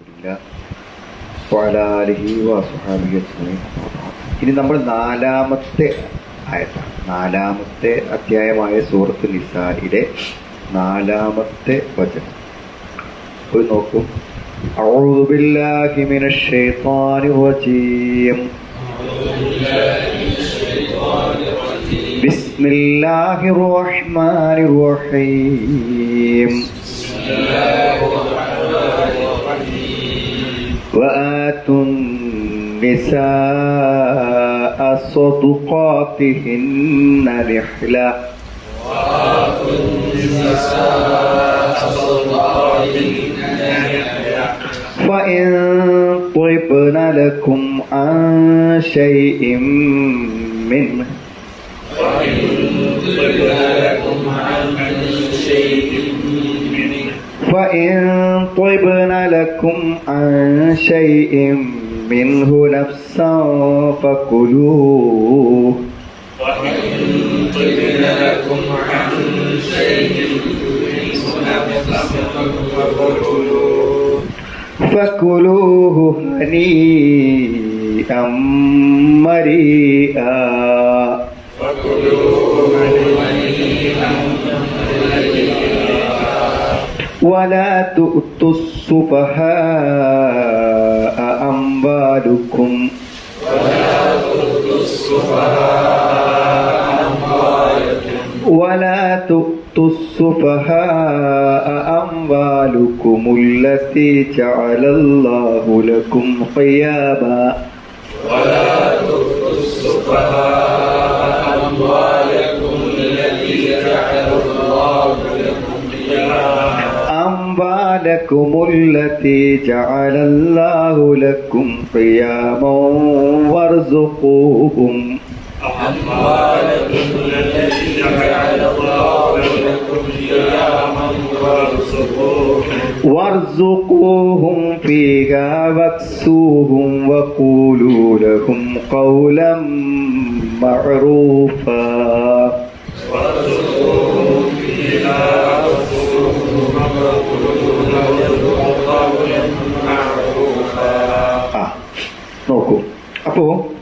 الله وعلى آله وصحبه أجمعين ഇനി നമ്മൾ നാലാമത്തെ ആയത്താണ് നാലാമത്തെ അധ്യായമായ സൂറത്ത് നിസായിലെ നാലാമത്തെ വചനം പോയി നോക്കൂ أعوذ بالله من الشيطان الرجيم بسم الله الرحمن الرحيم وآتوا النساء صدقاتهن نحلة فإن طبن لكم عن شيء منه فإن طبن لكم عن شيء منه نفسا فكلوه فكلوه هنيئا مريئا ولا تؤتوا السفهاء أموالكم ولا تؤتوا السفهاء أموالكم التي جعل الله لكم قياما أموالكم التي جعل الله لكم قياما وارزقوهم وارزقوهم فيها واكسوهم وقولوا لهم قولا معروفا ആ നോക്കൂ അപ്പോ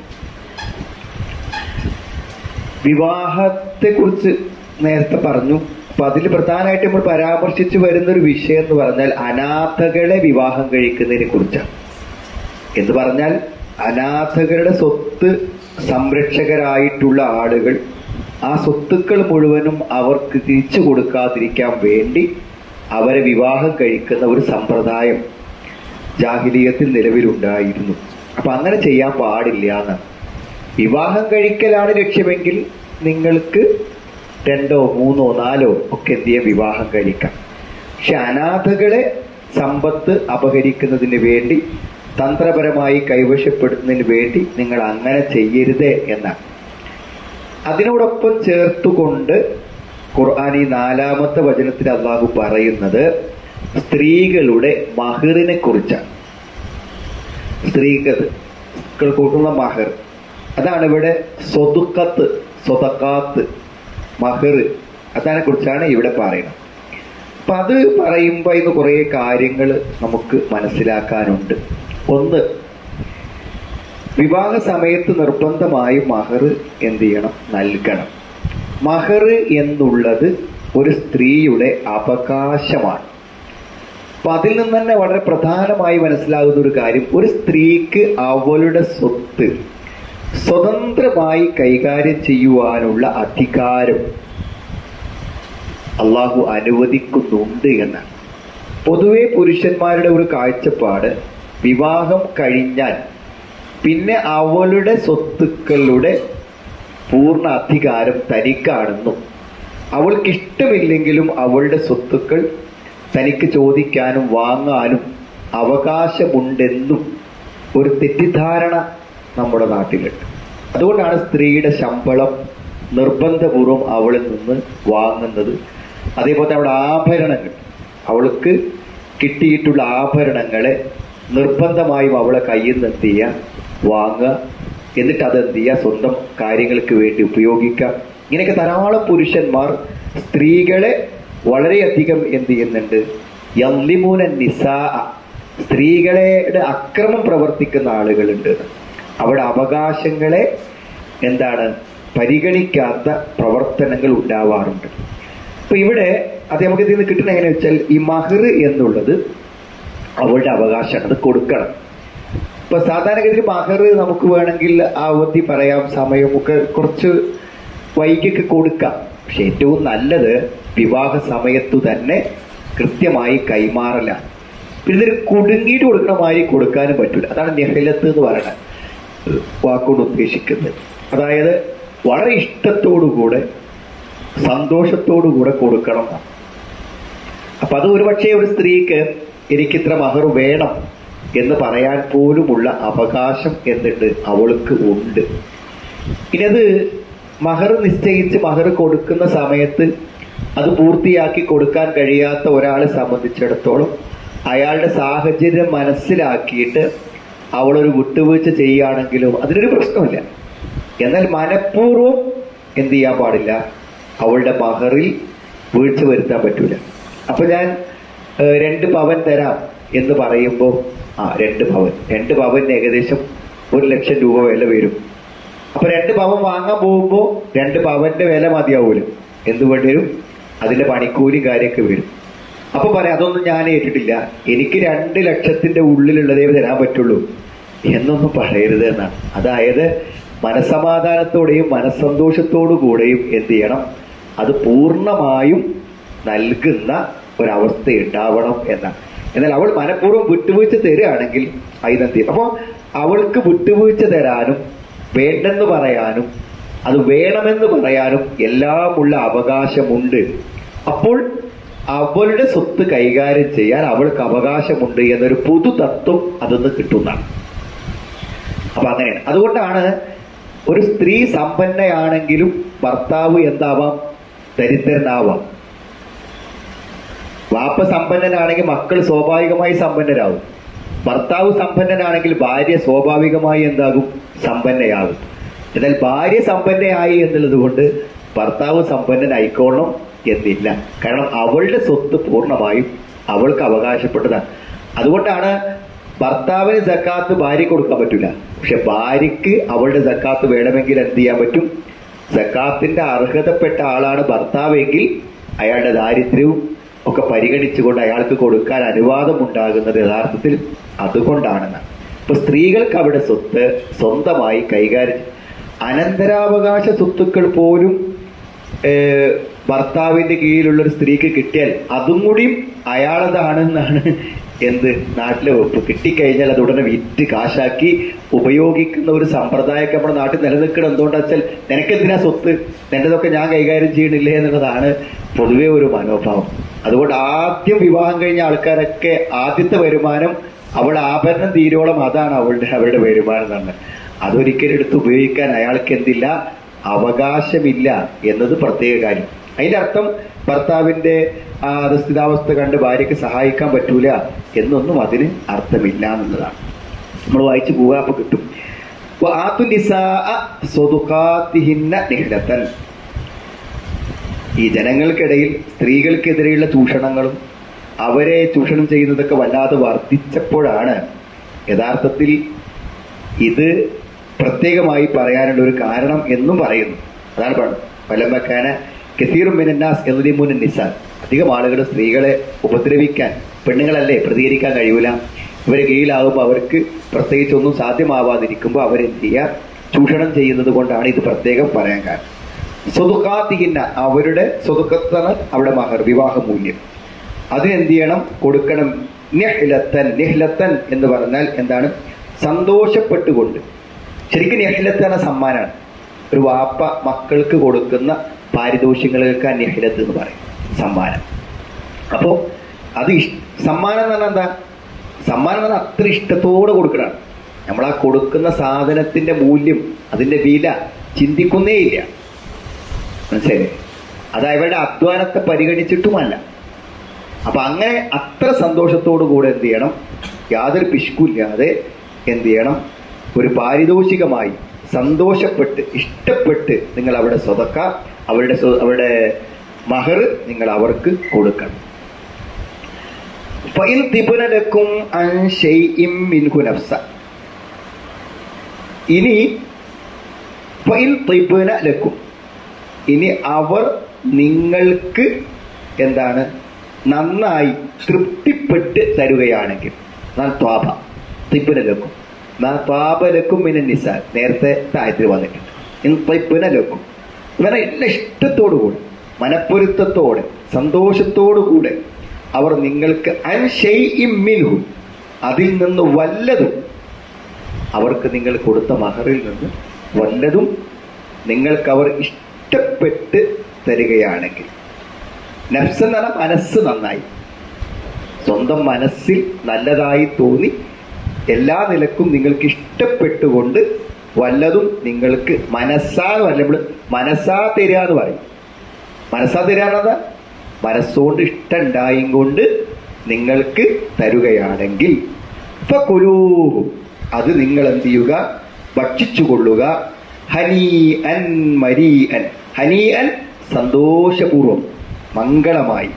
വിവാഹത്തെ കുറിച്ച് നേരത്തെ പറഞ്ഞു അപ്പൊ അതിൽ പ്രധാനമായിട്ട് നമ്മൾ പരാമർശിച്ചു വരുന്ന ഒരു വിഷയം എന്ന് പറഞ്ഞാൽ അനാഥകളെ വിവാഹം കഴിക്കുന്നതിനെ കുറിച്ചാണ് എന്ന് പറഞ്ഞാൽ അനാഥകളുടെ സ്വത്ത് സംരക്ഷകരായിട്ടുള്ള ആളുകൾ ആ സ്വത്തുക്കൾ മുഴുവനും അവർക്ക് തിരിച്ചു കൊടുക്കാതിരിക്കാൻ വേണ്ടി അവരെ വിവാഹം കഴിക്കുന്ന ഒരു സമ്പ്രദായം ജാഹിലീയത്തിൽ നിലവിലുണ്ടായിരുന്നു അപ്പൊ അങ്ങനെ ചെയ്യാൻ പാടില്ല എന്നാണ് വിവാഹം കഴിക്കലാണ് ലക്ഷ്യമെങ്കിൽ നിങ്ങൾക്ക് രണ്ടോ മൂന്നോ നാലോ ഒക്കെ എന്ത് ചെയ്യാം വിവാഹം കഴിക്കാം പക്ഷെ അനാഥകളെ സമ്പത്ത് അപഹരിക്കുന്നതിന് വേണ്ടി തന്ത്രപരമായി കൈവശപ്പെടുത്തുന്നതിന് വേണ്ടി നിങ്ങൾ അങ്ങനെ ചെയ്യരുത് എന്നാണ് അതിനോടൊപ്പം ചേർത്തുകൊണ്ട് ഖുർആൻ ഈ നാലാമത്തെ വചനത്തിൽ അള്ളാഹു പറയുന്നത് സ്ത്രീകളുടെ മഹറിനെ കുറിച്ചാണ് സ്ത്രീകൾ കൂട്ടുള്ള മഹർ അതാണ് ഇവിടെ സ്വതുക്കത്ത് സ്വതക്കാത്ത് മഹർ അതിനെ കുറിച്ചാണ് ഇവിടെ പറയുന്നത് അപ്പൊ അത് പറയുമ്പോൾ ഇന്ന് കുറേ കാര്യങ്ങൾ നമുക്ക് മനസ്സിലാക്കാനുണ്ട് ഒന്ന് വിവാഹ സമയത്ത് നിർബന്ധമായും മഹർ എന്ത് ചെയ്യണം നൽകണം മഹർ എന്നുള്ളത് ഒരു സ്ത്രീയുടെ അവകാശമാണ് അപ്പൊ അതിൽ നിന്ന് തന്നെ വളരെ പ്രധാനമായി മനസ്സിലാകുന്ന ഒരു കാര്യം ഒരു സ്ത്രീക്ക് അവളുടെ സ്വത്ത് സ്വതന്ത്രമായി കൈകാര്യം ചെയ്യുവാനുള്ള അധികാരം അള്ളാഹു അനുവദിക്കുന്നുണ്ട് എന്നാണ് പൊതുവെ പുരുഷന്മാരുടെ ഒരു കാഴ്ചപ്പാട് വിവാഹം കഴിഞ്ഞാൽ പിന്നെ അവളുടെ സ്വത്തുക്കളുടെ പൂർണ്ണ അധികാരം തനിക്കാണെന്നും അവൾക്ക് ഇഷ്ടമില്ലെങ്കിലും അവളുടെ സ്വത്തുക്കൾ തനിക്ക് ചോദിക്കാനും വാങ്ങാനും അവകാശമുണ്ടെന്നും ഒരു തെറ്റിദ്ധാരണ നമ്മുടെ നാട്ടിലുണ്ട് അതുകൊണ്ടാണ് സ്ത്രീയുടെ ശമ്പളം നിർബന്ധപൂർവം അവളിൽ നിന്ന് വാങ്ങുന്നത് അതേപോലെ അവളുടെ ആഭരണങ്ങൾ അവൾക്ക് കിട്ടിയിട്ടുള്ള ആഭരണങ്ങളെ നിർബന്ധമായും അവളെ കയ്യിൽ നിന്ന് എന്ത് ചെയ്യുക വാങ്ങുക എന്നിട്ട് അത് എന്ത് ചെയ്യുക സ്വന്തം കാര്യങ്ങൾക്ക് വേണ്ടി ഉപയോഗിക്കാം ഇങ്ങനെയൊക്കെ ധാരാളം പുരുഷന്മാർ സ്ത്രീകളെ വളരെയധികം എന്ത് ചെയ്യുന്നുണ്ട് യല്ലിമൂന നിസാ സ്ത്രീകളുടെ അക്രമം പ്രവർത്തിക്കുന്ന ആളുകളുണ്ട് അവിടെ അവകാശങ്ങളെ എന്താണ് പരിഗണിക്കാത്ത പ്രവർത്തനങ്ങൾ ഉണ്ടാവാറുണ്ട് അപ്പൊ ഇവിടെ അത് നമുക്ക് ഇതിൽ നിന്ന് കിട്ടുന്ന എങ്ങനെ വെച്ചാൽ ഈ മഹർ എന്നുള്ളത് അവളുടെ അവകാശമാണ് അത് കൊടുക്കണം ഇപ്പൊ സാധാരണഗതിയിൽ മഹർ നമുക്ക് വേണമെങ്കിൽ ആ അവധി പറയാം സമയമൊക്കെ കുറച്ച് വൈകിയൊക്കെ കൊടുക്കാം പക്ഷെ ഏറ്റവും നല്ലത് വിവാഹ സമയത്തു തന്നെ കൃത്യമായി കൈമാറലാണ് പിന്നെ ഇതിൽ കുടുങ്ങിയിട്ട് കൊടുക്കണ മാതിരി കൊടുക്കാനും പറ്റില്ല അതാണ് നെഹലത്ത് എന്ന് പറയുന്നത് വാക്കുകൊണ്ട് ഉദ്ദേശിക്കുന്നത് അതായത് വളരെ ഇഷ്ടത്തോടുകൂടെ സന്തോഷത്തോടുകൂടെ കൊടുക്കണം എന്നാണ്. അപ്പൊ അത് ഒരുപക്ഷെ ഒരു സ്ത്രീക്ക് എനിക്കിത്ര മഹർ വേണം എന്ന് പറയാൻ പോലുമുള്ള അവകാശം എന്നിട്ട് അവൾക്ക് ഉണ്ട് ഇനി അത് മഹർ നിശ്ചയിച്ച് മഹർ കൊടുക്കുന്ന സമയത്ത് അത് പൂർത്തിയാക്കി കൊടുക്കാൻ കഴിയാത്ത ഒരാളെ സംബന്ധിച്ചിടത്തോളം അയാളുടെ സാഹചര്യം മനസ്സിലാക്കിയിട്ട് അവളൊരു വിട്ടുവീഴ്ച ചെയ്യുകയാണെങ്കിലും അതിനൊരു പ്രശ്നമില്ല എന്നാൽ മനഃപൂർവ്വം എന്ത് ചെയ്യാൻ പാടില്ല അവളുടെ മഹറിൽ വീഴ്ച വരുത്താൻ പറ്റൂല അപ്പൊ ഞാൻ ഏഹ്, രണ്ട് പവൻ തരാം എന്ന് പറയുമ്പോൾ ആ രണ്ട് പവൻ രണ്ട് പവന് ഏകദേശം ഒരു ലക്ഷം രൂപ വില വരും അപ്പൊ രണ്ട് പവൻ വാങ്ങാൻ പോകുമ്പോ രണ്ട് പവന്റെ വില മതിയാവൂല എന്ത് വേണ്ടി വരും അതിന്റെ പണിക്കൂലി കാര്യമൊക്കെ വരും അപ്പൊ പറയാം അതൊന്നും ഞാൻ ഏറ്റിട്ടില്ല എനിക്ക് രണ്ട് ലക്ഷത്തിന്റെ ഉള്ളിലുള്ളതേ തരാൻ പറ്റുള്ളൂ എന്നൊന്നും പറയരുത് എന്നാണ് അതായത് മനസമാധാനത്തോടെയും മനസ്സന്തോഷത്തോടു കൂടെയും എന്ത് ചെയ്യണം അത് പൂർണ്ണമായും നൽകുന്ന ഒരവസ്ഥ ഉണ്ടാവണം എന്നാണ് എന്നാൽ അവൾ മനഃപൂർവ്വം വിട്ടുവീഴ്ച തരികയാണെങ്കിൽ അതിനെന്ത് ചെയ്യും അപ്പോൾ അവൾക്ക് വിട്ടുവീഴ്ച തരാനും വേണ്ടെന്ന് പറയാനും അത് വേണമെന്ന് പറയാനും എല്ലാമുള്ള അവകാശമുണ്ട് അപ്പോൾ അവളുടെ സ്വത്ത് കൈകാര്യം ചെയ്യാൻ അവൾക്ക് അവകാശമുണ്ട് എന്നൊരു പൊതു തത്വം അതൊന്ന് കിട്ടുന്നതാണ് അപ്പൊ അങ്ങനെയാണ് അതുകൊണ്ടാണ് ഒരു സ്ത്രീ സമ്പന്നയാണെങ്കിലും ഭർത്താവ് എന്താവാം ദരിദ്രനാവാം വാപ്പ സമ്പന്നനാണെങ്കിൽ മക്കൾ സ്വാഭാവികമായി സമ്പന്നരാകും ഭർത്താവ് സമ്പന്നനാണെങ്കിൽ ഭാര്യ സ്വാഭാവികമായി എന്താകും സമ്പന്നയാകും എന്നാൽ ഭാര്യ സമ്പന്നയായി എന്നുള്ളത് കൊണ്ട് ഭർത്താവ് സമ്പന്നനായിക്കോളണം എന്നില്ല കാരണം അവളുടെ സ്വത്ത് പൂർണ്ണമായും അവൾക്ക് അവകാശപ്പെട്ടതാണ് അതുകൊണ്ടാണ് ഭർത്താവിന് സക്കാത്ത് ഭാര്യ കൊടുക്കാൻ പറ്റില്ല പക്ഷെ ഭാര്യയ്ക്ക് അവളുടെ സക്കാത്ത് വേണമെങ്കിൽ എന്ത് ചെയ്യാൻ പറ്റും സക്കാത്തിന്റെ അർഹതപ്പെട്ട ആളാണ് ഭർത്താവെങ്കിൽ അയാളുടെ ദാരിദ്ര്യവും ഒക്കെ പരിഗണിച്ചുകൊണ്ട് അയാൾക്ക് കൊടുക്കാൻ അനുവാദം ഉണ്ടാകുന്നത് യഥാർത്ഥത്തിൽ അതുകൊണ്ടാണെന്ന് ഇപ്പൊ സ്ത്രീകൾക്ക് അവിടെ സ്വത്ത് സ്വന്തമായി കൈകാര്യം അനന്തരാവകാശ സ്വത്തുക്കൾ പോലും ഏഹ്, ഭർത്താവിന്റെ കീഴിലുള്ള ഒരു സ്ത്രീക്ക് കിട്ടിയാൽ അതും കൂടിയും അയാളതാണെന്നാണ് എന്ത് നാട്ടിലെ വെപ്പ് കിട്ടിക്കഴിഞ്ഞാൽ അത് ഉടനെ വിറ്റ് കാശാക്കി ഉപയോഗിക്കുന്ന ഒരു സമ്പ്രദായമൊക്കെ നമ്മുടെ നാട്ടിൽ നിലനിൽക്കണം എന്തുകൊണ്ടാ വെച്ചാൽ നിനക്കെന്തിനാ സ്വത്ത് എന്റേതൊക്കെ ഞാൻ കൈകാര്യം ചെയ്യണില്ലേ എന്നുള്ളതാണ് പൊതുവെ ഒരു മനോഭാവം അതുകൊണ്ട് ആദ്യം വിവാഹം കഴിഞ്ഞ ആൾക്കാരൊക്കെ ആദ്യത്തെ വരുമാനം അവളുടെ ആഭരണം തീരോളം അതാണ് അവളുടെ അവരുടെ വരുമാനം തന്നെ അതൊരിക്കലും എടുത്ത് ഉപയോഗിക്കാൻ അയാൾക്ക് എന്തില്ല അവകാശമില്ല എന്നത് പ്രത്യേക കാര്യം അതിന്റെ അർത്ഥം ഭർത്താവിന്റെ ആ അധസ്ഥിതാവസ്ഥ കണ്ട് ഭാര്യയ്ക്ക് സഹായിക്കാൻ പറ്റൂല എന്നൊന്നും അതിന് അർത്ഥമില്ല എന്നുള്ളതാണ് നമ്മൾ വായിച്ചു പോവുക അപ്പൊ കിട്ടും وآتوا النساء صدقاتهن نحلة. ഈ ജനങ്ങൾക്കിടയിൽ സ്ത്രീകൾക്കെതിരെയുള്ള ചൂഷണങ്ങളും അവരെ ചൂഷണം ചെയ്യുന്നതൊക്കെ വല്ലാതെ വർദ്ധിച്ചപ്പോഴാണ് യഥാർത്ഥത്തിൽ ഇത് പ്രത്യേകമായി പറയാനുള്ള ഒരു കാരണം എന്നും പറയുന്നു അതാണ് പറഞ്ഞു വലമ്പക്കാന കസീറും മിനന്നാസ് എന്നുലിമുൻ നിസാൻ അധികം ആളുകൾ സ്ത്രീകളെ ഉപദ്രവിക്കാൻ പെണ്ണുങ്ങളല്ലേ പ്രതികരിക്കാൻ കഴിയൂല ഇവരെ കീഴിലാകുമ്പോൾ അവർക്ക് പ്രത്യേകിച്ച് ഒന്നും സാധ്യമാവാതിരിക്കുമ്പോൾ അവരെന്ത് ചെയ്യുക ചൂഷണം ചെയ്യുന്നത് കൊണ്ടാണ് ഇത് പ്രത്യേകം പറയാൻ കാരണം സ്വതുക്കാത്തിഹിന്ന അവരുടെ സ്വതുക്കത്താണ് അവിടെ മഹർ വിവാഹ മൂല്യം അതിനെന്ത് ചെയ്യണം കൊടുക്കണം നിഹ്ലത്തൻ നിഹ്ലത്തൻ എന്ന് പറഞ്ഞാൽ എന്താണ് സന്തോഷപ്പെട്ടുകൊണ്ട് ശരിക്കും നിഹ്ലത്ത് എന്ന സമ്മാനാണ് ഒരു വാപ്പ മക്കൾക്ക് കൊടുക്കുന്ന പാരിതോഷികങ്ങൾക്ക് നിഹ്ലത്ത് എന്ന് പറയും സമ്മാനം അപ്പോ അത് ഇഷ്- സമ്മാനം എന്ന് പറഞ്ഞാൽ എന്താ സമ്മാനം എന്ന് പറഞ്ഞാൽ അത്ര ഇഷ്ടത്തോടെ കൊടുക്കണം നമ്മൾ ആ കൊടുക്കുന്ന സാധനത്തിന്റെ മൂല്യം അതിന്റെ വില ചിന്തിക്കുന്നേയില്ല മനസ്സിലായില്ലേ അത് അവരുടെ അധ്വാനത്തെ പരിഗണിച്ചിട്ടുമല്ല അപ്പൊ അങ്ങനെ അത്ര സന്തോഷത്തോടു കൂടെ എന്ത് ചെയ്യണം യാതൊരു പിശുക്കില്ലാതെ എന്ത് ചെയ്യണം ഒരു പാരിതോഷികമായി സന്തോഷപ്പെട്ട് ഇഷ്ടപ്പെട്ട് നിങ്ങൾ അവിടെ സ്വതക്ക അവരുടെ സ്വ- അവരുടെ മഹർ നിങ്ങൾ അവർക്ക് കൊടുക്കണം ഫഇൻ തിബ്ന ലക്കും അൻ ഷൈഇൻ മിൻഹു നഫ്സ ഇനി ഫഇൻ തിബ്ന ലക്കും ഇനി അവർ നിങ്ങൾക്ക് എന്താണ് നന്നായി തൃപ്തിപ്പെട്ട് തരുകയാണെങ്കിൽ നാൻ ത്വാപ തിബ്ന നാൻ ത്വാപലക്കും മിന നിസ നേരത്തെ താഴത്തിൽ വന്നിട്ടുണ്ട് ഇൻ തിബ്ന ലക്കും ഇവരെ എല്ലാ ഇഷ്ടത്തോടു കൂടെ മനപ്പൊരുത്തത്തോടെ സന്തോഷത്തോടു കൂടെ അവർ നിങ്ങൾക്ക് അൻഷൈമിൻഹു അതിൽ നിന്ന് വല്ലതും അവർക്ക് നിങ്ങൾ കൊടുത്ത മഹറിൽ നിന്ന് വല്ലതും നിങ്ങൾക്ക് അവർ ഇഷ്ടപ്പെട്ട് തരികയാണെങ്കിൽ നഫ്സ് എന്ന് പറഞ്ഞാൽ മനസ്സ് നന്നായി സ്വന്തം മനസ്സിൽ നല്ലതായി തോന്നി എല്ലാ നിലക്കും നിങ്ങൾക്ക് ഇഷ്ടപ്പെട്ടുകൊണ്ട് വല്ലതും നിങ്ങൾക്ക് മനസ്സാ വല്ല നമ്മൾ മനസ്സാ തരിക എന്ന് പറയും മനസ്സാ തരാറത മനസ്സുകൊണ്ട് ഇഷ്ടമുണ്ടായും കൊണ്ട് നിങ്ങൾക്ക് തരുകയാണെങ്കിൽ ഫകുലൂഹു അത് നിങ്ങൾ എന്ത് ചെയ്യുക ഭക്ഷിച്ചു കൊള്ളുക ഹനീ അൻ മരീ അൻ ഹനീ അൻ സന്തോഷപൂർവം മംഗളമായി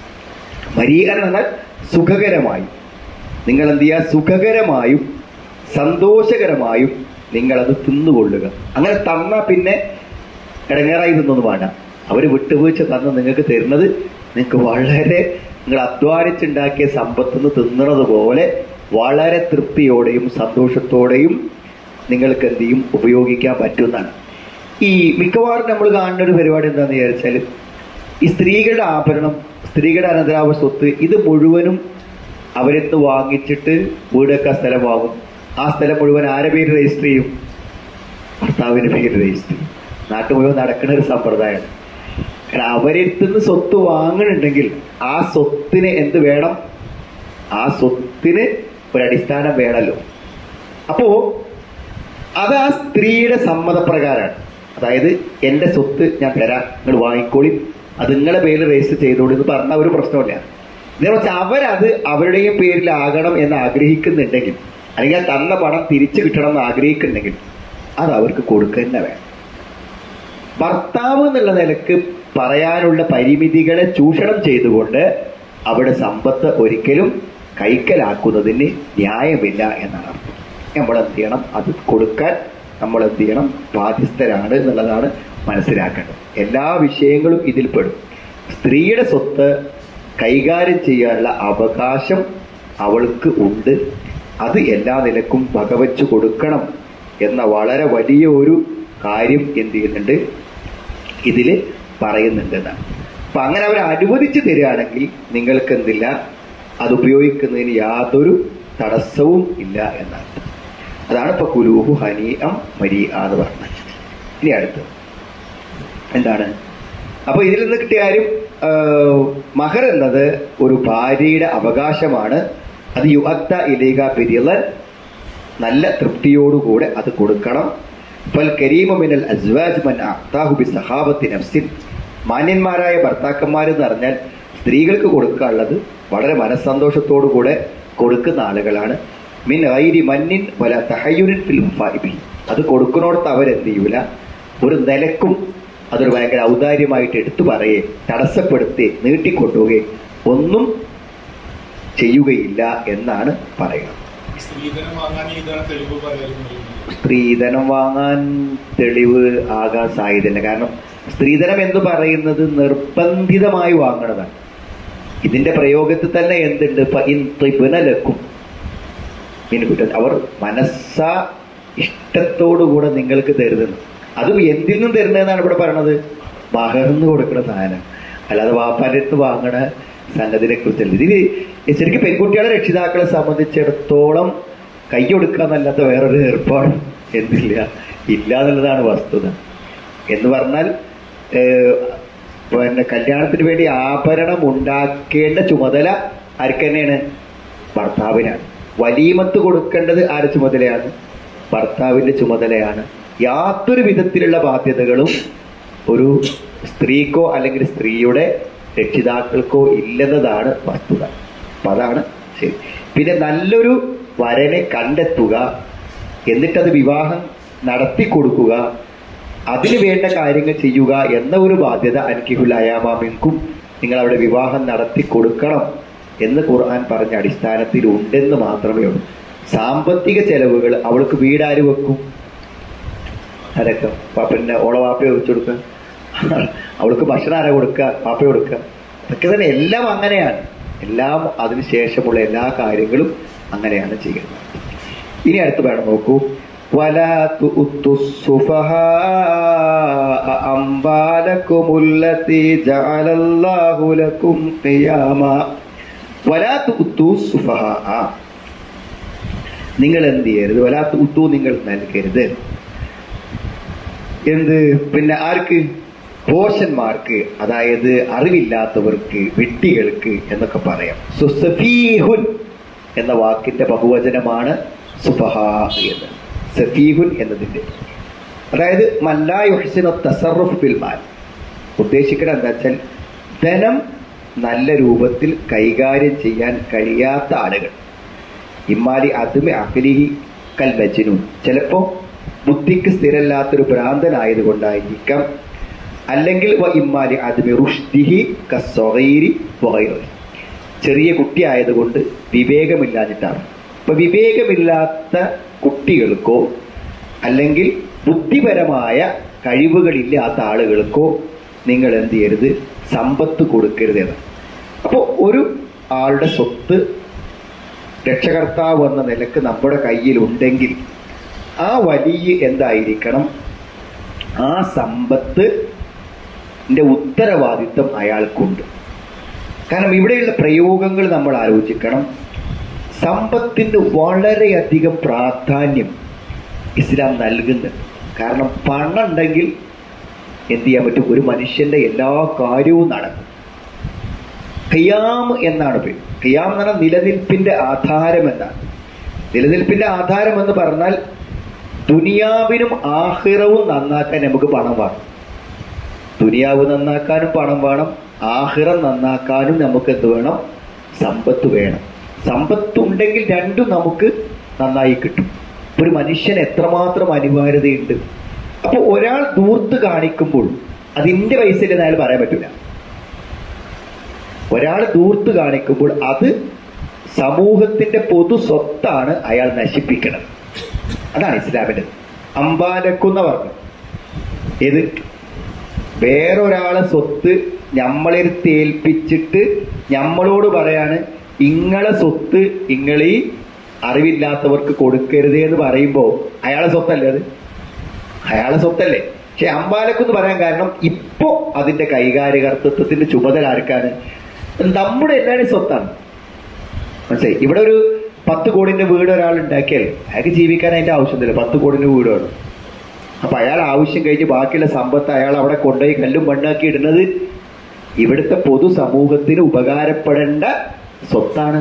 മരീ അൻ എന്നാൽ സുഖകരമായി നിങ്ങൾ എന്ത് ചെയ്യുക സുഖകരമായും സന്തോഷകരമായും നിങ്ങളത് തിന്നുകൊള്ളുക അങ്ങനെ തന്ന പിന്നെ ഇടങ്ങേറായി തിന്നൊന്നും വേണ്ട അവർ വിട്ടുവീഴ്ച തന്ന് നിങ്ങൾക്ക് തരുന്നത് നിങ്ങൾക്ക് വളരെ നിങ്ങൾ അധ്വാനിച്ചുണ്ടാക്കിയ സമ്പത്തുനിന്ന് തിന്നണത് പോലെ വളരെ തൃപ്തിയോടെയും സന്തോഷത്തോടെയും നിങ്ങൾക്ക് എന്ത് ചെയ്യും ഉപയോഗിക്കാൻ പറ്റുന്നതാണ് ഈ മിക്കവാറും നമ്മൾ കാണുന്ന ഒരു പരിപാടി എന്താണെന്ന് വിചാരിച്ചാൽ ഈ സ്ത്രീകളുടെ ആഭരണം സ്ത്രീകളുടെ അനന്തരാവ സ്വത്ത് ഇത് മുഴുവനും അവരെന്ന് വാങ്ങിച്ചിട്ട് വീടൊക്കെ സ്ഥലം വാങ്ങും ആ സ്ഥലം മുഴുവൻ ആരെ പേര് രജിസ്റ്റർ ചെയ്യും ഭർത്താവിന്റെ പേര് രജിസ്റ്റർ ചെയ്യും നാട്ടു മുഴുവൻ നടക്കുന്ന ഒരു സമ്പ്രദായമാണ് കാരണം അവരെടുത്തുനിന്ന് സ്വത്ത് വാങ്ങുന്നുണ്ടെങ്കിൽ ആ സ്വത്തിന് എന്ത് വേണം ആ സ്വത്തിന് ഒരു അടിസ്ഥാനം വേണമല്ലോ അപ്പോ അത് ആ സ്ത്രീയുടെ സമ്മതപ്രകാരമാണ് അതായത് എന്റെ സ്വത്ത് ഞാൻ തരാം നിങ്ങൾ വാങ്ങിക്കോളി അത് നിങ്ങളെ പേരിൽ രജിസ്റ്റർ ചെയ്തോളൂ എന്ന് പറഞ്ഞ ഒരു പ്രശ്നമില്ല ഇതിനെക്കുറിച്ച് അവരത് അവരുടെയും പേരിലാകണം എന്ന് ആഗ്രഹിക്കുന്നുണ്ടെങ്കിൽ അല്ലെങ്കിൽ ആ തന്ന പണം തിരിച്ചു കിട്ടണം എന്ന് ആഗ്രഹിക്കുന്നുണ്ടെങ്കിൽ അത് അവർക്ക് കൊടുക്കുക തന്നെ വേണം ഭർത്താവ് എന്നുള്ള നിലക്ക് പറയാനുള്ള പരിമിതികളെ ചൂഷണം ചെയ്തുകൊണ്ട് അവിടെ സമ്പത്ത് ഒരിക്കലും കൈക്കലാക്കുന്നതിന് ന്യായമില്ല എന്നാണ് അർത്ഥം നമ്മൾ എന്ത് ചെയ്യണം അത് കൊടുക്കാൻ നമ്മൾ എന്ത് ചെയ്യണം ബാധ്യസ്ഥരാണ് എന്നുള്ളതാണ് മനസ്സിലാക്കേണ്ടത് എല്ലാ വിഷയങ്ങളും ഇതിൽ പെടും സ്ത്രീയുടെ സ്വത്ത് കൈകാര്യം ചെയ്യാനുള്ള അവകാശം അവൾക്ക് ഉണ്ട് അത് എല്ലാ നിലക്കും വകവെച്ച് കൊടുക്കണം എന്ന വളരെ വലിയ ഒരു കാര്യം എന്ത് ചെയ്യുന്നുണ്ട് ഇതിൽ പറയുന്നുണ്ട് എന്നാണ് അപ്പൊ അങ്ങനെ അവർ അനുവദിച്ചു തരികയാണെങ്കിൽ നിങ്ങൾക്ക് എന്തില്ല അത് ഉപയോഗിക്കുന്നതിന് യാതൊരു തടസ്സവും ഇല്ല എന്നാണ് അതാണ് ഇപ്പൊ കുലൂഹു ഹനീഅം മരീ എന്ന് പറഞ്ഞത് ഇനി അടുത്ത് എന്താണ് അപ്പൊ ഇതിൽ നിന്ന് കിട്ടിയ കാര്യം മഹർ എന്നത് ഒരു ഭാര്യയുടെ അവകാശമാണ് അത് യുഅത്ത ഇലേക പെരിയലൻ നല്ല തൃപ്തിയോടുകൂടെ അത് കൊടുക്കണം ഫൽ കരീമ മിനൽ അസ്വാജ് മൻ അഅ്താഹു ബി സഹാബത്തി നഫ്സിൻ മാന്യന്മാരായ ഭർത്താക്കന്മാർ എന്ന് പറഞ്ഞാൽ സ്ത്രീകൾക്ക് കൊടുക്കാനുള്ളത് വളരെ മനസ്സന്തോഷത്തോടുകൂടെ കൊടുക്കുന്ന ആളുകളാണ് മിൻ ഐരി മന്നിൻ വല തഹയുരിൻ ഫിൽ മുഫായിബി അത് കൊടുക്കുന്നിടത്ത് അവരെന്ത് ചെയ്യൂല ഒരു നിലക്കും അതൊരു ഭയങ്കര ഔദാര്യമായിട്ട് എടുത്തു പറയേ തടസ്സപ്പെടുത്തി നീട്ടിക്കൊണ്ടുപോകെ ഒന്നും ചെയ്യുകയില്ല എന്നാണ് പറയുന്നത് സ്ത്രീധനം വാങ്ങാൻ ഇതാണ് തെളിവ് പറയാറുള്ളത് സ്ത്രീധനം വാങ്ങാൻ തെളിവ് ആകാൻ സാധ്യതയില്ല കാരണം സ്ത്രീധനം എന്ന് പറയുന്നത് നിർബന്ധിതമായി വാങ്ങണതാണ് ഇതിന്റെ പ്രയോഗത്തിൽ തന്നെ എന്തുണ്ട് ഇപ്പൊ ഇൻ ത്രിപുനലക്കും മീൻകുട്ടൻ അവർ മനസ്സ ഇഷ്ടത്തോടുകൂടെ നിങ്ങൾക്ക് തരുന്നത് അതും എന്തിൽ നിന്നും തരുന്നതെന്നാണ് ഇവിടെ പറയണത് മഹർന്ന് കൊടുക്കുന്ന സാധനം അല്ലാതെ വാപ്പാന്റെ അടുത്ത് വാങ്ങണ സംഗതിനെ കുറിച്ചല്ല ഇതിൽ ശരിക്കും പെൺകുട്ടികളെ രക്ഷിതാക്കളെ സംബന്ധിച്ചിടത്തോളം കൈ കൊടുക്കാന്നല്ലാത്ത വേറൊരു ഏർപ്പാട് എന്തില്ല ഇല്ല എന്നുള്ളതാണ് വസ്തുത എന്ന് പറഞ്ഞാൽ ഏഹ്, പിന്നെ കല്യാണത്തിന് വേണ്ടി ആഭരണം ഉണ്ടാക്കേണ്ട ചുമതല ആർക്ക് തന്നെയാണ് ഭർത്താവിനാണ് വലീമത്ത് കൊടുക്കേണ്ടത് ആരുടെ ചുമതലയാണ് ഭർത്താവിന്റെ ചുമതലയാണ് യാതൊരു വിധത്തിലുള്ള ബാധ്യതകളും ഒരു സ്ത്രീക്കോ അല്ലെങ്കിൽ സ്ത്രീയുടെ രക്ഷിതാക്കൾക്കോ ഇല്ലെന്നതാണ് വസ്തുത അപ്പൊ അതാണ് ശരി പിന്നെ നല്ലൊരു വരനെ കണ്ടെത്തുക എന്നിട്ടത് വിവാഹം നടത്തി കൊടുക്കുക അതിന് വേണ്ട കാര്യങ്ങൾ ചെയ്യുക എന്ന ഒരു ബാധ്യത അൻകിഹുൽ അയാമാമിൻകും നിങ്ങൾ അവിടെ വിവാഹം നടത്തി കൊടുക്കണം എന്ന് ഖുർആൻ പറഞ്ഞ അടിസ്ഥാനത്തിൽ ഉണ്ടെന്ന് മാത്രമേ ഉള്ളൂ സാമ്പത്തിക ചെലവുകൾ അവൾക്ക് വീടാര് വെക്കും അതൊക്കെ പ- പിന്നെ ഓളെ വാപ്പയെ വെച്ചു കൊടുക്കുക അവൾക്ക് ഭക്ഷണം ആരാ കൊടുക്കുക പാപ്പ കൊടുക്കുക അതൊക്കെ തന്നെ എല്ലാം അങ്ങനെയാണ് എല്ലാം അതിനുശേഷമുള്ള എല്ലാ കാര്യങ്ങളും അങ്ങനെയാണ് ചെയ്യുന്നത് ഇനി അടുത്ത് വേണം നോക്കൂ ولا تؤتوا السفهاء أموالكم التي جعل الله لكم قياما ولا تؤتوا السفهاء നിങ്ങൾ എന്ത് ചെയ്യരുത് വലാ തുത്തു നിങ്ങൾ നൽകരുത് എന്ത് പിന്നെ ആർക്ക് പോഷന്മാർക്ക് അതായത് അറിവില്ലാത്തവർക്ക് വെട്ടികൾക്ക് എന്നൊക്കെ പറയാം സുസഫീഹുൻ എന്ന വാക്കിന്റെ ബഹുവചനമാണ് സുഫഹാ എന്ന് സഫീഹുൻ എന്നതിന്റെ അതായത് മല്ലായുഹസിനോ തസറുഫ് ബിൽമാൽ ഉദ്ദേശിക്കുന്നത് എന്താ വെച്ചാൽ ധനം നല്ല രൂപത്തിൽ കൈകാര്യം ചെയ്യാൻ കഴിയാത്ത ആളുകൾ ഇമ്മാലി അതുമി അഖിലിഹി കൽ മജ്നൂൻ ചിലപ്പോ ബുദ്ധിക്ക് സ്ഥിരല്ലാത്തൊരു ഭ്രാന്തനായതുകൊണ്ടായിരിക്കാം അല്ലെങ്കിൽ വ ഇമ്മാലി അതുമി റുഷ്ദിഹി കസ്വഗൈരി വഗൈറഹി ചെറിയ കുട്ടിയായതുകൊണ്ട് വിവേകമില്ലാഞ്ഞിട്ടാണ് അപ്പൊ വിവേകമില്ലാത്ത കുട്ടികൾക്കോ അല്ലെങ്കിൽ ബുദ്ധിപരമായ കഴിവുകളില്ലാത്ത ആളുകൾക്കോ നിങ്ങൾ എന്ത് ചെയ്യരുത് സമ്പത്ത് കൊടുക്കരുത് എന്ന് അപ്പോൾ ഒരു ആളുടെ സ്വത്ത് രക്ഷകർത്താവ് എന്ന നിലക്ക് നമ്മുടെ കയ്യിലുണ്ടെങ്കിൽ ആ വലിയ എന്തായിരിക്കണം ആ സമ്പത്ത് ഉത്തരവാദിത്വം അയാൾക്കുണ്ട് കാരണം ഇവിടെയുള്ള പ്രയോഗങ്ങൾ നമ്മൾ ആലോചിക്കണം സമ്പത്തിന് വളരെയധികം പ്രാധാന്യം ഇസ്ലാം നൽകുന്നുണ്ട് കാരണം പണം ഉണ്ടെങ്കിൽ എന്ത് ചെയ്യാൻ പറ്റും ഒരു മനുഷ്യന്റെ എല്ലാ കാര്യവും നടക്കും ഖിയാം എന്നാണ് പേര് ഖിയാം എന്ന് പറഞ്ഞാൽ നിലനിൽപ്പിന്റെ ആധാരം എന്നാണ് നിലനിൽപ്പിന്റെ ആധാരം എന്ന് പറഞ്ഞാൽ ദുനിയാവിനും ആഹിറവും നന്നാക്കാൻ നമുക്ക് പണം വേണം ദുനിയാവ് നന്നാക്കാനും പണം വേണം ആഹിറം നന്നാക്കാനും നമുക്ക് എന്ത് വേണം സമ്പത്ത് വേണം സമ്പത്ത് ഉണ്ടെങ്കിൽ രണ്ടും നമുക്ക് നന്നായി കിട്ടും ഒരു മനുഷ്യന് എത്രമാത്രം അനിവാര്യതയുണ്ട് അപ്പൊ ഒരാൾ ദൂർത്ത് കാണിക്കുമ്പോൾ അതിന്റെ പൈസയിൽ അയാൾ പറയാൻ പറ്റില്ല ഒരാൾ ദൂർത്ത് കാണിക്കുമ്പോൾ അത് സമൂഹത്തിന്റെ പൊതു സ്വത്താണ് അയാൾ നശിപ്പിക്കുന്നത് അതാണ് ഇസ്ലാമിന്റെ അമ്പാലക്കുന്ന പറഞ്ഞു ഏത് വേറൊരാളെ സ്വത്ത് നമ്മളെടുത്ത് ഏൽപ്പിച്ചിട്ട് നമ്മളോട് പറയാണ് ഇങ്ങളെ സ്വത്ത് ഇങ്ങളീ അറിവില്ലാത്തവർക്ക് കൊടുക്കരുത് എന്ന് പറയുമ്പോൾ അയാളെ സ്വത്തല്ലേ അത് അയാളെ സ്വത്തല്ലേ പക്ഷെ അമ്പാലക്കെന്ന് പറയാൻ കാരണം ഇപ്പോ അതിന്റെ കൈകാര്യകർത്തൃത്വത്തിന്റെ ചുമതല ആർക്കാണ് നമ്മുടെ എല്ലാവരുടെയും സ്വത്താണ് മനസ്സിലായി ഇവിടെ ഒരു പത്ത് കോടിന്റെ വീട് ഒരാൾ ഉണ്ടാക്കിയാൽ അയാൾക്ക് ജീവിക്കാൻ അതിന്റെ ആവശ്യമില്ല പത്ത് കോടിന്റെ വീട് വേണം അപ്പൊ അയാൾ ആവശ്യം കഴിഞ്ഞ് ബാക്കിയുള്ള സമ്പത്ത് അയാൾ അവിടെ കൊണ്ടുപോയി കല്ലും മണ്ണാക്കി ഇടുന്നത് ഇവിടുത്തെ പൊതു സമൂഹത്തിന് ഉപകാരപ്പെടേണ്ട സ്വത്താണ്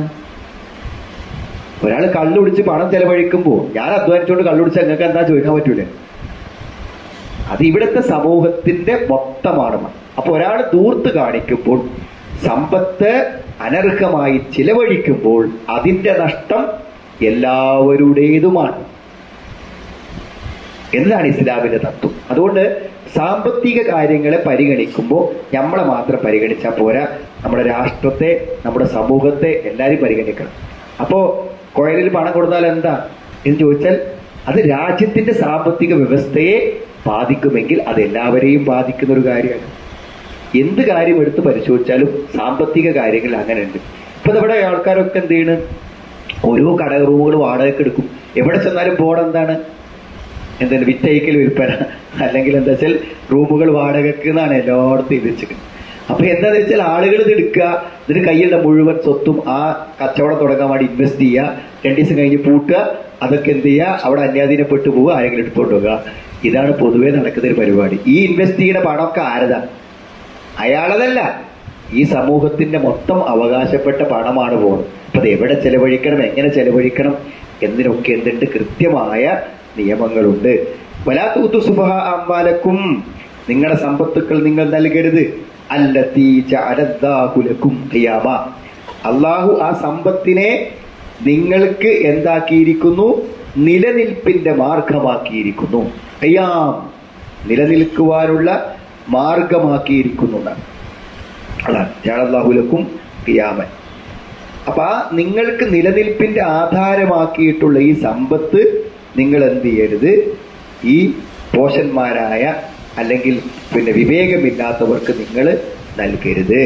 ഒരാൾ കള്ളുപിടിച്ച് പണം ചെലവഴിക്കുമ്പോൾ ഞാൻ അധ്വാനിച്ചുകൊണ്ട് കള്ളുപിടിച്ച് നിങ്ങൾക്ക് എന്താ ചോദിക്കാൻ പറ്റൂലേ അത് ഇവിടുത്തെ സമൂഹത്തിന്റെ മൊത്തമാണ് അപ്പൊ ഒരാൾ ദൂർത്ത് കാണിക്കുമ്പോൾ സമ്പത്ത് അനർഹമായി ചിലവഴിക്കുമ്പോൾ അതിന്റെ നഷ്ടം എല്ലാവരുടേതുമാണ് എന്നതാണ് ഇസ്ലാമിന്റെ തത്വം അതുകൊണ്ട് സാമ്പത്തിക കാര്യങ്ങളെ പരിഗണിക്കുമ്പോൾ നമ്മളെ മാത്രം പരിഗണിച്ചാൽ പോരാ നമ്മുടെ രാഷ്ട്രത്തെ നമ്മുടെ സമൂഹത്തെ എല്ലാവരും പരിഗണിക്കണം അപ്പോ കോയലിൽ പണം കൊടുത്താൽ എന്താ എന്ന് ചോദിച്ചാൽ അത് രാജ്യത്തിന്റെ സാമ്പത്തിക വ്യവസ്ഥയെ ബാധിക്കുമെങ്കിൽ അത് എല്ലാവരെയും ബാധിക്കുന്ന ഒരു കാര്യമാണ് എന്ത് കാര്യം എടുത്ത് പരിശോധിച്ചാലും സാമ്പത്തിക കാര്യങ്ങൾ അങ്ങനെ ഉണ്ട് ഇപ്പൊ നമ്മുടെ ആൾക്കാരൊക്കെ എന്ത് ചെയ്യണ് ഓരോ കട റൂമുകൾ വാടകയ്ക്ക് എടുക്കും എവിടെ ചെന്നാലും ബോർഡ് എന്താണ് എന്താണ് വിറ്റയക്കൽ വിൽപ്പന അല്ലെങ്കിൽ എന്താ വെച്ചാൽ റൂമുകൾ വാടകയ്ക്ക് എന്നാണ് എല്ലായിടത്തും ഇത് വെച്ചിരിക്കുന്നത് അപ്പൊ എന്താന്ന് വെച്ചാൽ ആളുകൾ ഇത് എടുക്കുക ഇതിന് കയ്യിലുള്ള മുഴുവൻ സ്വത്തും ആ കച്ചവടം തുടങ്ങാൻ വേണ്ടി ഇൻവെസ്റ്റ് ചെയ്യുക രണ്ടു ദിവസം കഴിഞ്ഞ് പൂട്ടുക അതൊക്കെ എന്ത് ചെയ്യുക അവിടെ അന്യാധീനപ്പെട്ടു പോവുക ആരെങ്കിലും എടുത്തോണ്ട് പോകുക ഇതാണ് പൊതുവെ നടക്കുന്ന ഒരു പരിപാടി ഈ ഇൻവെസ്റ്റ് ചെയ്യുന്ന പണമൊക്കെ ആരതാ അയാളതല്ല ഈ സമൂഹത്തിന്റെ മൊത്തം അവകാശപ്പെട്ട പണമാണ് പോകുന്നത് അപ്പൊ അത് എവിടെ ചെലവഴിക്കണം എങ്ങനെ ചെലവഴിക്കണം എന്നതിനൊക്കെ എന്തുണ്ട് കൃത്യമായ നിയമങ്ങളുണ്ട് വലാത്തൂത്തു സുബഹ അമ്പാലക്കും നിങ്ങളുടെ സമ്പത്തുക്കൾ നിങ്ങൾ നൽകരുത് അല്ലത്തീ ജഅലല്ലാഹുലക്കും ഖിയാമ അള്ളാഹു ആ സമ്പത്തിനെ നിങ്ങൾക്ക് എന്താക്കിയിരിക്കുന്നു നിലനിൽപ്പിന്റെ മാർഗമാക്കിയിരിക്കുന്നു ഖിയാം നിലനിൽക്കുവാനുള്ള മാർഗമാക്കിയിരിക്കുന്നു എന്നാണ് അതാണ് ജഅലല്ലാഹുലക്കും ഖിയാമൻ അപ്പൊ ആ നിങ്ങൾക്ക് നിലനിൽപ്പിന്റെ ആധാരമാക്കിയിട്ടുള്ള ഈ സമ്പത്ത് നിങ്ങൾ എന്ത് ചെയ്യരുത് ഈ പോഷന്മാരായ അല്ലെങ്കിൽ പിന്നെ വിവേകമില്ലാത്തവർക്ക് നിങ്ങൾ നൽകരുത്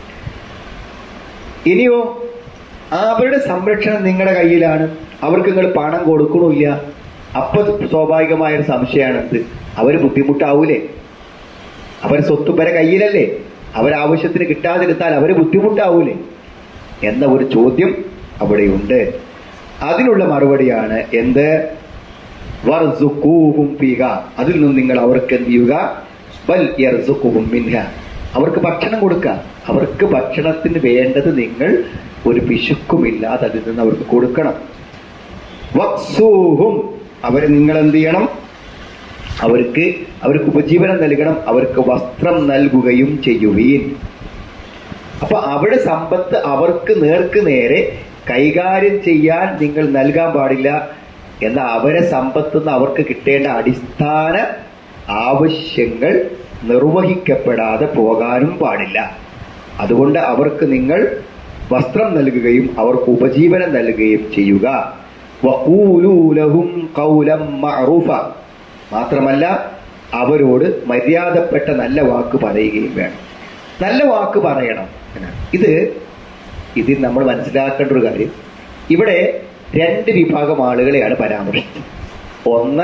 ഇനിയോ അവരുടെ സംരക്ഷണം നിങ്ങളുടെ കയ്യിലാണ് അവർക്ക് നിങ്ങൾ പണം കൊടുക്കണില്ല അപ്പൊ സ്വാഭാവികമായ ഒരു സംശയമാണ് എന്ത് അവര് ബുദ്ധിമുട്ടാവൂലേ അവർ സ്വത്ത് പര കയ്യിലല്ലേ അവരാവശ്യത്തിന് കിട്ടാതിരുന്നാൽ അവര് ബുദ്ധിമുട്ടാവൂലേ എന്ന ഒരു ചോദ്യം അവിടെയുണ്ട് അതിനുള്ള മറുപടിയാണ് എന്ത് വർസുഖൂഹും ഫീഹ അതിൽ നിന്ന് നിങ്ങൾ അവർക്ക് എന്ത് ചെയ്യുക ബൽ യർസുഖുഹും മിൻഹ അവർക്ക് ഭക്ഷണം കൊടുക്കുക അവർക്ക് ഭക്ഷണത്തിന് വേണ്ടത് നിങ്ങൾ ഒരു പിശുക്കുമില്ലാതെ അതിൽ നിന്ന് അവർക്ക് കൊടുക്കണം വക്സൂഹും അവരെ നിങ്ങൾ എന്ത് ചെയ്യണം അവർക്ക് അവർക്ക് ഉപജീവനം നൽകണം അവർക്ക് വസ്ത്രം നൽകുകയും ചെയ്യുവീൻ അപ്പൊ അവിടെ സമ്പത്ത് അവർക്ക് നേർക്ക് നേരെ കൈകാര്യം ചെയ്യാൻ നിങ്ങൾ നൽകാൻ പാടില്ല എന്ന അവരെ സമ്പത്ത് നിന്ന് അവർക്ക് കിട്ടേണ്ട അടിസ്ഥാന ആവശ്യങ്ങൾ നിർവഹിക്കപ്പെടാതെ പോകാനും പാടില്ല അതുകൊണ്ട് അവർക്ക് നിങ്ങൾ വസ്ത്രം നൽകുകയും അവർക്ക് ഉപജീവനം നൽകുകയും ചെയ്യുക വഖൂലൂ ലഹും ഖൗലം മഅറൂഫ മാത്രമല്ല അവരോട് മര്യാദപ്പെട്ട നല്ല വാക്ക് പറയുകയും വേണം നല്ല വാക്ക് പറയണം എന്നാണ്. ഇത് ഇതിൽ നമ്മൾ മനസ്സിലാക്കേണ്ട ഒരു കാര്യം ഇവിടെ രണ്ട് വിഭാഗം ആളുകളെയാണ് പരാമർശിച്ചത് ഒന്ന്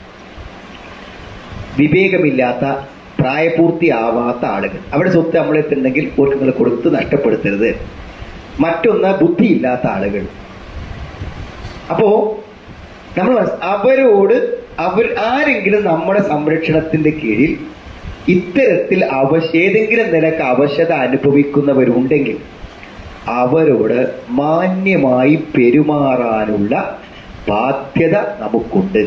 വിവേകമില്ലാത്ത പ്രായപൂർത്തിയാവാത്ത ആളുകൾ അവിടെ സ്വത്ത് നമ്മളെത്തുണ്ടെങ്കിൽ അവർക്ക് നിങ്ങൾ കൊടുത്ത് നഷ്ടപ്പെടുത്തരുത് മറ്റൊന്ന് ബുദ്ധിയില്ലാത്ത ആളുകൾ അപ്പോ നമ്മൾ മനസ്സ്- അവരോട് അവർ ആരെങ്കിലും നമ്മുടെ സംരക്ഷണത്തിന്റെ കീഴിൽ ഇത്തരത്തിൽ അവശ ഏതെങ്കിലും നിലക്ക് അവശത അനുഭവിക്കുന്നവരുണ്ടെങ്കിൽ അവരോട് മാന്യമായി പെരുമാറാനുള്ള ബാധ്യത നമുക്കുണ്ട്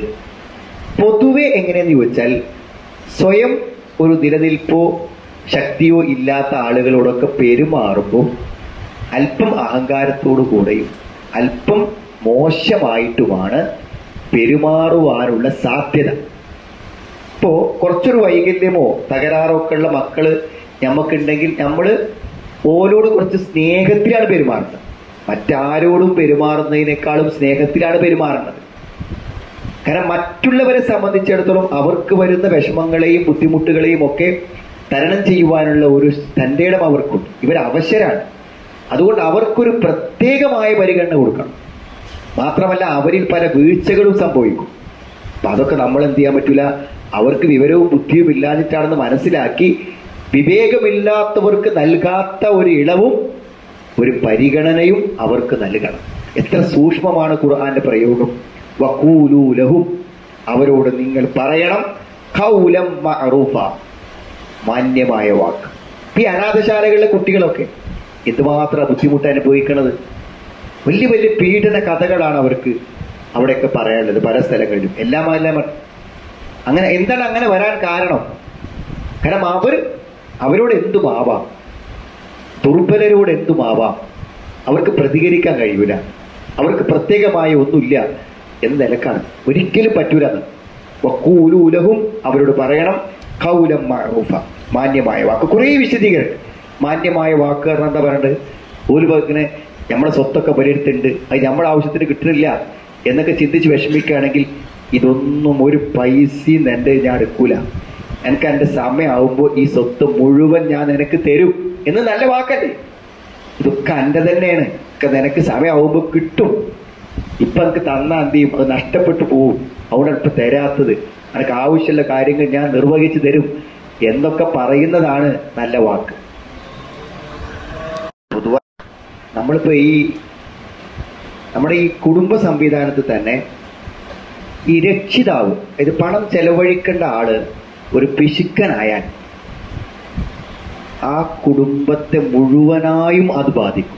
പൊതുവെ എങ്ങനെയെന്ന് ചോദിച്ചാൽ സ്വയം ഒരു നിലനിൽപ്പോ ശക്തിയോ ഇല്ലാത്ത ആളുകളോടൊക്കെ പെരുമാറുമ്പോൾ അല്പം അഹങ്കാരത്തോടു കൂടെയും അല്പം മോശമായിട്ടുമാണ് പെരുമാറുവാനുള്ള സാധ്യത ഇപ്പോ കുറച്ചൊരു വൈകല്യമോ തകരാറോ ഒക്കെ ഉള്ള മക്കള് നമുക്കുണ്ടെങ്കിൽ നമ്മള് ഓരോട് കുറച്ച് സ്നേഹത്തിലാണ് പെരുമാറുന്നത് മറ്റാരോടും പെരുമാറുന്നതിനേക്കാളും സ്നേഹത്തിലാണ് പെരുമാറുന്നത് കാരണം മറ്റുള്ളവരെ സംബന്ധിച്ചിടത്തോളം അവർക്ക് വരുന്ന വിഷമങ്ങളെയും ബുദ്ധിമുട്ടുകളെയും ഒക്കെ തരണം ചെയ്യുവാനുള്ള ഒരു തന്റെ ഇടം അവർക്കുണ്ട് ഇവർ അവശരാണ് അതുകൊണ്ട് അവർക്കൊരു പ്രത്യേകമായ പരിഗണന കൊടുക്കണം മാത്രമല്ല അവരിൽ പല വീഴ്ചകളും സംഭവിക്കും അപ്പൊ അതൊക്കെ നമ്മൾ എന്ത് ചെയ്യാൻ പറ്റൂല അവർക്ക് വിവരവും ബുദ്ധിയും ഇല്ലാഞ്ഞിട്ടാണെന്ന് മനസ്സിലാക്കി വിവേകമില്ലാത്തവർക്ക് നൽകാത്ത ഒരു ഇളവും ഒരു പരിഗണനയും അവർക്ക് നൽകണം എത്ര സൂക്ഷ്മമാണ് ഖുർആന്റെ പ്രയോഗം വക്കൂലൂലഹും അവരോട് നിങ്ങൾ പറയണം ഖൗലം മഅറൂഫ മാന്യമായ വാക്ക് ഈ അനാഥശാലകളിലെ കുട്ടികളൊക്കെ എന്തുമാത്രം ബുദ്ധിമുട്ട് അനുഭവിക്കണത് വലിയ വലിയ പീഡന കഥകളാണ് അവർക്ക് അവിടെയൊക്കെ പറയാനുള്ളത് പല സ്ഥലങ്ങളിലും എല്ലാം എല്ലാം അങ്ങനെ എന്താണ് അങ്ങനെ വരാൻ കാരണം കാരണം അവർ അവരോട് എന്തുമാവാം ദുർബലരോട് എന്തുമാവാം അവർക്ക് പ്രതികരിക്കാൻ കഴിയൂല അവർക്ക് പ്രത്യേകമായ ഒന്നുമില്ല എന്ന നിലക്കാണ് ഒരിക്കലും പറ്റൂല എന്ന് വക്കൂലൂലഹും അവരോട് പറയണം കൗലം മഅറൂഫ മാന്യമായ വാക്ക് കുറേ വിശദീകരണം മാന്യമായ വാക്ക് കാരണം എന്താ പറയണ്ടത് ഒരു ഇങ്ങനെ നമ്മളെ സ്വത്തൊക്കെ പരിഹരിച്ചിട്ടുണ്ട് അത് നമ്മുടെ ആവശ്യത്തിന് കിട്ടുന്നില്ല എന്നൊക്കെ ചിന്തിച്ച് വിഷമിക്കുകയാണെങ്കിൽ ഇതൊന്നും ഒരു പൈസയും എൻ്റെ ഞാൻ എടുക്കൂല എനിക്ക് എൻ്റെ സമയമാവുമ്പോൾ ഈ സ്വത്ത് മുഴുവൻ ഞാൻ നിനക്ക് തരും എന്ന് നല്ല വാക്കല്ലേ ഇതൊക്കെ എൻ്റെ തന്നെയാണ് ഒക്കെ നിനക്ക് സമയമാവുമ്പോൾ കിട്ടും ഇപ്പൊ എനിക്ക് തന്നാ എന്ത് ചെയ്യും അത് നഷ്ടപ്പെട്ടു പോവും അവിടെ ഇപ്പൊ തരാത്തത് എനിക്ക് ആവശ്യമുള്ള കാര്യങ്ങൾ ഞാൻ നിർവഹിച്ചു തരും എന്നൊക്കെ പറയുന്നതാണ് നല്ല വാക്ക് പൊതുവായി നമ്മളിപ്പോ ഈ നമ്മുടെ ഈ കുടുംബ സംവിധാനത്തിൽ തന്നെ ഈ രക്ഷിതാവ് ഇത് പണം ചെലവഴിക്കേണ്ട ആള് ഒരു പിശുക്കനായാൽ ആ കുടുംബത്തെ മുഴുവനായും അത് ബാധിക്കും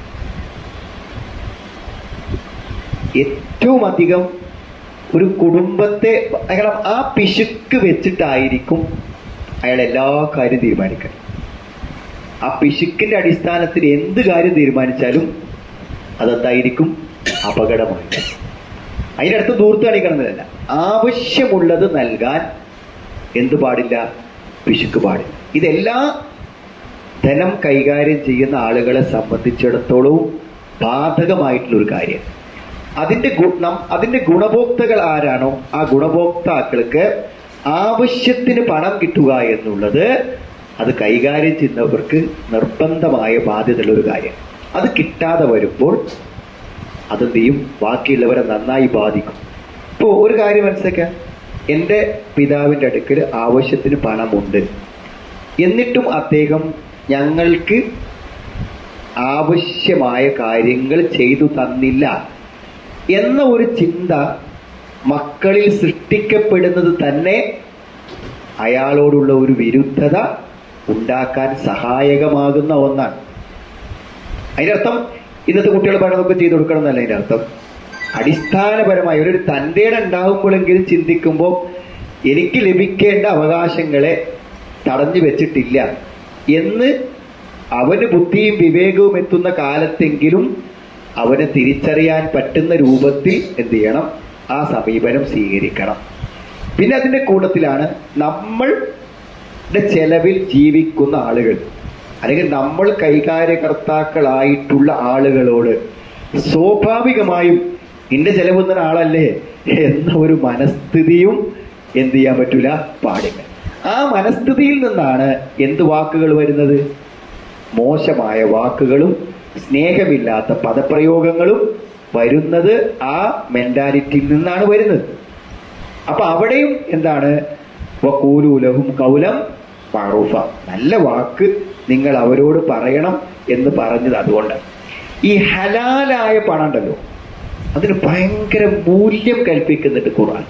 ഏറ്റവും അധികം ഒരു കുടുംബത്തെ കാരണം ആ പിശുക്ക് വെച്ചിട്ടായിരിക്കും അയാൾ എല്ലാ കാര്യം തീരുമാനിക്കുക ആ പിശുക്കിന്റെ അടിസ്ഥാനത്തിൽ എന്ത് കാര്യം തീരുമാനിച്ചാലും അതെന്തായിരിക്കും അപകടമായി അതിനടുത്ത് ദൂർത്ത് കാണിക്കണമെന്നല്ല ആവശ്യമുള്ളത് നൽകാൻ എന്ത് പാടില്ല പിശുക്ക് പാടില്ല ഇതെല്ലാ ധനം കൈകാര്യം ചെയ്യുന്ന ആളുകളെ സംബന്ധിച്ചിടത്തോളവും ബാധകമായിട്ടുള്ള ഒരു കാര്യം അതിന്റെ ഗുണം അതിന്റെ ഗുണഭോക്താക്കൾ ആരാണോ ആ ഗുണഭോക്താക്കൾക്ക് ആവശ്യത്തിന് പണം കിട്ടുക എന്നുള്ളത് അത് കൈകാര്യം ചെയ്യുന്നവർക്ക് നിർബന്ധമായ ബാധ്യതയുള്ള ഒരു കാര്യം അത് കിട്ടാതെ വരുമ്പോൾ അതെന്ത് ചെയ്യും ബാക്കിയുള്ളവരെ നന്നായി ബാധിക്കും ഇപ്പോൾ ഒരു കാര്യം മനസ്സിലാക്കാം എൻ്റെ പിതാവിൻ്റെ അടുക്കൽ ആവശ്യത്തിന് പണമുണ്ട് എന്നിട്ടും അദ്ദേഹം ഞങ്ങൾക്ക് ആവശ്യമായ കാര്യങ്ങൾ ചെയ്തു തന്നില്ല എന്ന ഒരു ചിന്ത മക്കളിൽ സൃഷ്ടിക്കപ്പെടുന്നത് തന്നെ അയാളോടുള്ള ഒരു വിരുദ്ധത ഉണ്ടാക്കാൻ സഹായകമാകുന്ന ഒന്നാണ് അതിനർത്ഥം ഇന്നത്തെ കുട്ടികൾ പറയുന്നതൊക്കെ ചെയ്തു കൊടുക്കണം എന്നല്ല അതിന്റെ അർത്ഥം അടിസ്ഥാനപരമായി ഒരു തൻ്റെ ഉണ്ടാകുമ്പോഴെങ്കിലും ചിന്തിക്കുമ്പോൾ എനിക്ക് ലഭിക്കേണ്ട അവകാശങ്ങളെ തടഞ്ഞു വെച്ചിട്ടില്ല എന്ന് അവന് ബുദ്ധിയും വിവേകവും എത്തുന്ന കാലത്തെങ്കിലും അവന് തിരിച്ചറിയാൻ പറ്റുന്ന രൂപത്തിൽ എന്ത് ചെയ്യണം ആ സമീപനം സ്വീകരിക്കണം പിന്നെ അതിന്റെ കൂട്ടത്തിലാണ് നമ്മളുടെ ചെലവിൽ ജീവിക്കുന്ന ആളുകൾ അല്ലെങ്കിൽ നമ്മൾ കൈകാര്യകർത്താക്കളായിട്ടുള്ള ആളുകളോട് സ്വാഭാവികമായും ഇന്റെ ചെലവുന്ന ആളല്ലേ എന്ന ഒരു മനസ്ഥിതിയും എന്ത് ചെയ്യാൻ പറ്റൂല പാടില്ല ആ മനസ്ഥിതിയിൽ നിന്നാണ് എന്ത് വാക്കുകൾ വരുന്നത് മോശമായ വാക്കുകളും സ്നേഹമില്ലാത്ത പദപ്രയോഗങ്ങളും വരുന്നത് ആ മെന്റാലിറ്റിയിൽ നിന്നാണ് വരുന്നത് അപ്പൊ അവിടെയും എന്താണ് വക്കൂലൂലഹും കൗലം മാറൂഫ നല്ല വാക്ക് നിങ്ങൾ അവരോട് പറയണം എന്ന് പറഞ്ഞത് അതുകൊണ്ട് ഈ ഹലാലായ പണം ഉണ്ടല്ലോ അതിന് ഭയങ്കര മൂല്യം കൽപ്പിക്കുന്നുണ്ട് ഖുർആൻ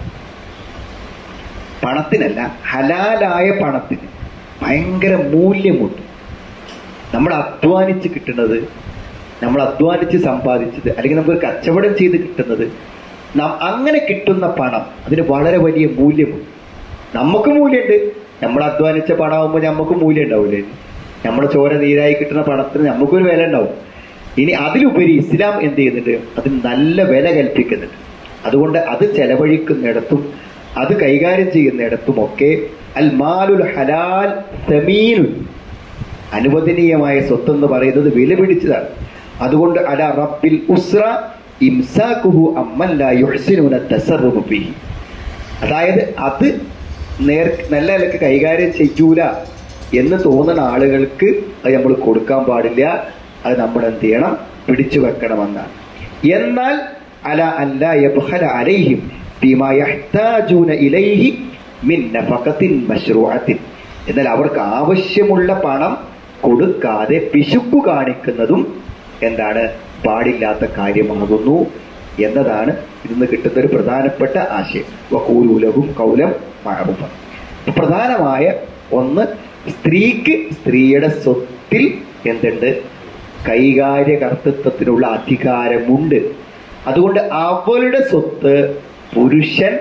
പണത്തിനല്ല ഹലാലായ പണത്തിന് ഭയങ്കര മൂല്യമുണ്ട് നമ്മൾ അധ്വാനിച്ച് കിട്ടുന്നത് നമ്മൾ അധ്വാനിച്ച് സമ്പാദിച്ചത് അല്ലെങ്കിൽ നമുക്ക് കച്ചവടം ചെയ്ത് കിട്ടുന്നത് നം- അങ്ങനെ കിട്ടുന്ന പണം അതിന് വളരെ വലിയ മൂല്യമുണ്ട് നമുക്ക് മൂല്യമുണ്ട് നമ്മൾ അധ്വാനിച്ച പണമാകുമ്പോൾ നമുക്ക് മൂല്യം ഉണ്ടാവില്ലേ നമ്മുടെ ചോര നീരായി കിട്ടുന്ന പണത്തിന് നമുക്കൊരു വില ഉണ്ടാവും ഇനി അതിലുപരി ഇസ്ലാം എന്ത് ചെയ്യുന്നുണ്ട് അതിന് നല്ല വില കൽപ്പിക്കുന്നുണ്ട് അതുകൊണ്ട് അത് ചെലവഴിക്കുന്നിടത്തും അത് കൈകാര്യം ചെയ്യുന്നിടത്തുമൊക്കെ അൽ മാലുൽ ഹലാൽ സമീനുൻ അനുവദനീയമായ സ്വത്ത് എന്ന് പറയുന്നത് വില പിടിച്ചതാണ് അതുകൊണ്ട് അല റബ്ബിൽ ഉസ്ര ഇംസാക്കുഹു അമ്മല്ല യുഹ്സിനുന തസറുബു ഫീഹി അതായത് അത് നേർ നല്ല നിലക്ക് കൈകാര്യം ചെയ്യൂല എന്ന് തോന്നുന്ന ആളുകൾക്ക് അത് നമ്മൾ കൊടുക്കാൻ പാടില്ല അത് നമ്മൾ എന്ത് ചെയ്യണം പിടിച്ചു വെക്കണമെന്നാണ് എന്നാൽ അല അല്ല യബ്ഖല അലൈഹിം ബിമാ യഹ്താജൂന ഇലൈഹി മിൻ നഫഖത്തിൻ മശ്റൂഅത്തിൻ എന്നാൽ അവർക്ക് ആവശ്യമുള്ള പണം കൊടുക്കാതെ പിശുക്കു കാണിക്കുന്നതും എന്താണ് പാടില്ലാത്ത കാര്യമാകുന്നു എന്നതാണ് ഇന്ന് കിട്ടുന്ന ഒരു പ്രധാനപ്പെട്ട ആശയം വക്കൂലൂലവും കൗലം മഴറുഫ പ്രധാനമായ ഒന്ന് സ്ത്രീക്ക് സ്ത്രീയുടെ സ്വത്തിൽ എന്തുണ്ട് കൈകാര്യകർത്തൃത്വത്തിനുള്ള അധികാരമുണ്ട് അതുകൊണ്ട് അവളുടെ സ്വത്ത് പുരുഷൻ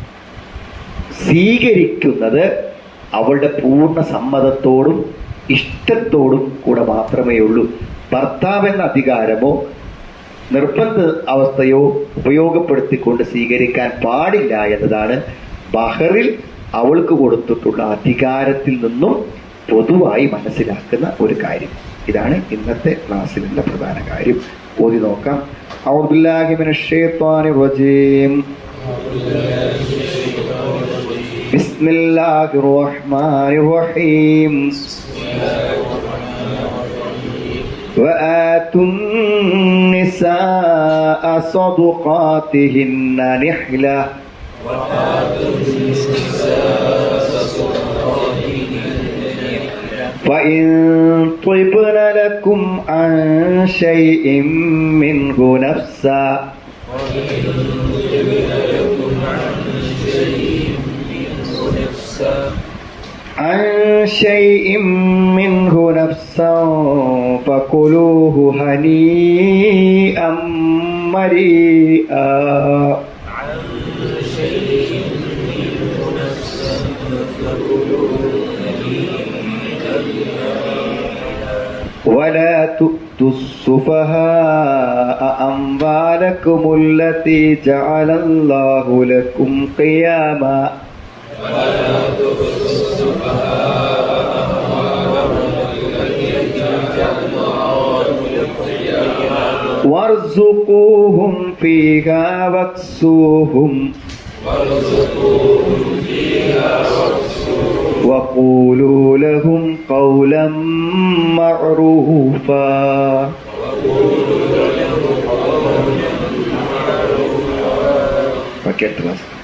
സ്വീകരിക്കുന്നത് അവളുടെ പൂർണ്ണ സമ്മതത്തോടും ഇഷ്ടത്തോടും കൂടെ മാത്രമേ ഉള്ളൂ ഭർത്താവ് എന്ന അധികാരമോ നിർബന്ധ അവസ്ഥയോ ഉപയോഗപ്പെടുത്തിക്കൊണ്ട് സ്വീകരിക്കാൻ പാടില്ല എന്നതാണ് ബഹറിൽ അവൾക്ക് കൊടുത്തിട്ടുള്ള അധികാരത്തിൽ നിന്നും പൊതുവായി മനസ്സിലാക്കുന്ന ഒരു കാര്യം ഇതാണ് ഇന്നത്തെ ക്ലാസ്സിലുള്ള പ്രധാന കാര്യം ഓതി നോക്കാം أعوذ بالله من الشيطان الرجيم بسم الله الرحمن الرحيم وآتوا النساء صدقاتهن نحلة فإن طبن لكم عن شيء منه نفسا عن شيء منه نفسا فكلوه هنيئا مريئا ولا تؤتوا السفهاء أموالكم التي جعل الله لكم قياما وارزقوهم فيها واكسوهم وقولوا لهم قولا معروفا Pakai terus.